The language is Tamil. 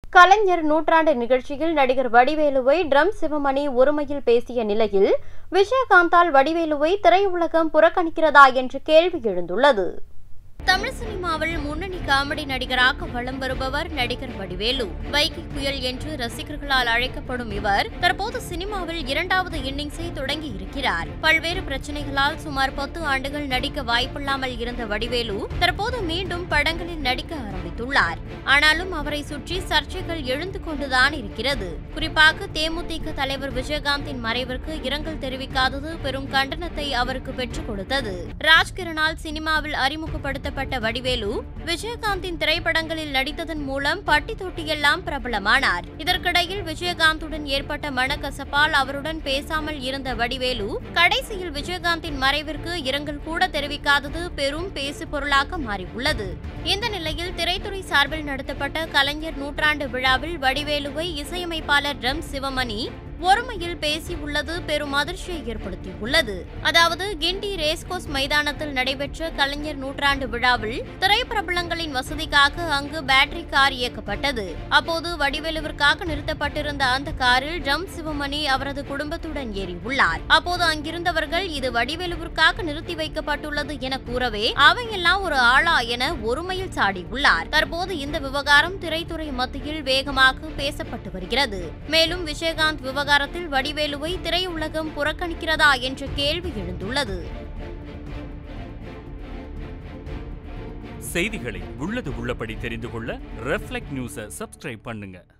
கலைஞர் நூற்றாண்டு நிகழ்ச்சியில் நடிகர் வடிவேலுவை ட்ரம் சிவமணி ஒருமையில் பேசிய நிலையில் விஜயகாந்தால் வடிவேலுவை திரையுலகம் புறக்கணிக்கிறதா என்ற கேள்வி எழுந்துள்ளது தமிழ் சினிமாவில் முன்னணி காமெடி நடிகராக வலம் வருபவர் நடிகர் வடிவேலு வைகை புயல் என்று ரசிகர்களால் அழைக்கப்படும் இவர் தற்போது சினிமாவில் இரண்டாவது இன்னிங்ஸை தொடங்கி இருக்கிறார் பல்வேறு பிரச்சனைகளால் சுமார் பத்து ஆண்டுகள் நடிக்க வாய்ப்பில்லாமல் இருந்த வடிவேலு தற்போது மீண்டும் படங்களில் நடிக்க ஆரம்பித்துள்ளார் ஆனாலும் அவரை சுற்றி சர்ச்சைகள் எழுந்து கொண்டுதான் இருக்கிறது குறிப்பாக தேமுதிக தலைவர் விஜயகாந்தின் மறைவிற்கு இரங்கல் தெரிவிக்காதது பெரும் கண்டனத்தை அவருக்கு பெற்றுக் கொடுத்தது ராஜ்கிரனால் சினிமாவில் அறிமுகப்படுத்தப்பட்ட வடிவேலு விஜயகாந்தின் திரைப்படங்களில் நடித்ததன் மூலம் பட்டி தொட்டியெல்லாம் பிரபலமானார் இதற்கிடையில் விஜயகாந்துடன் ஏற்பட்ட மனக்கசப்பால் அவருடன் பேசாமல் இருந்த வடிவேலு கடைசியில் விஜயகாந்தின் மறைவிற்கு இரங்கல் கூட தெரிவிக்காதது பெரும் பேசு பொருளாக மாறியுள்ளது இந்த நிலையில் திரைத்துறை சார்பில் நடத்தப்பட்ட கலைஞர் நூற்றாண்டு விழாவில் வடிவேலுவை இசையமைப்பாளர் ரம் சிவமணி ஒருமையில் பேசியுள்ளது பெரும் அதிர்ச்சியை ஏற்படுத்தியுள்ளது அதாவது கிண்டி ரேஸ்கோஸ் மைதானத்தில் நடைபெற்ற கலைஞர் நூற்றாண்டு விழாவில் திரைப்பிரபலங்களின் வசதிக்காக அங்கு பேட்டரி கார் இயக்கப்பட்டது அப்போது வடிவேலுவிற்காக நிறுத்தப்பட்டிருந்த அந்த காரில் ட்ரம் சிவமணி அவரது குடும்பத்துடன் ஏறியுள்ளார் அப்போது அங்கிருந்தவர்கள் இது வடிவேலுவிற்காக நிறுத்தி வைக்கப்பட்டுள்ளது என கூறவே அவையெல்லாம் ஒரு ஆளா என ஒருமையில் சாடியுள்ளார் தற்போது இந்த விவகாரம் திரைத்துறை மத்தியில் வேகமாக பேசப்பட்டு வருகிறது மேலும் விஜயகாந்த் விவகாரத்தில் வடிவேலுவை திரையுலகம் புறக்கணிக்கிறதா என்ற கேள்வி எழுந்துள்ளது செய்திகளை உள்ளது உள்ளபடி தெரிந்து கொள்ள ரெஃப்ளெக்ட் நியூஸை சப்ஸ்கிரைப் பண்ணுங்க